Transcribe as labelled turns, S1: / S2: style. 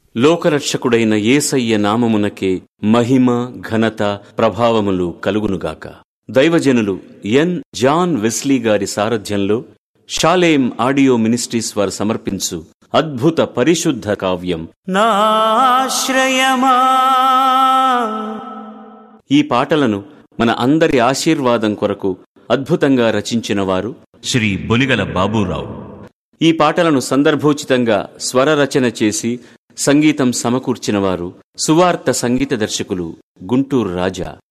S1: లోకరక్షకుడైన యేసయ్య నామమునకే మహిమ ఘనత ప్రభావములు కలుగునుగాక దైవజనులు ఎన్ జాన్ వెస్లీ గారి సారథ్యంలో షాలేం ఆడియో మినిస్ట్రీస్ వారు సమర్పించు అద్భుత పరిశుద్ధ కావ్యం
S2: నాశ్రయమా
S1: ఈ పాటలను మన అందరి ఆశీర్వాదం కొరకు అద్భుతంగా రచించిన వారు
S2: శ్రీ బొలిగల బాబూరావు
S1: ఈ పాటలను సందర్భోచితంగా స్వర రచన చేసి సంగీతం సమకూర్చిన వారు సువార్త సంగీత దర్శకులు గుంటూరు రాజా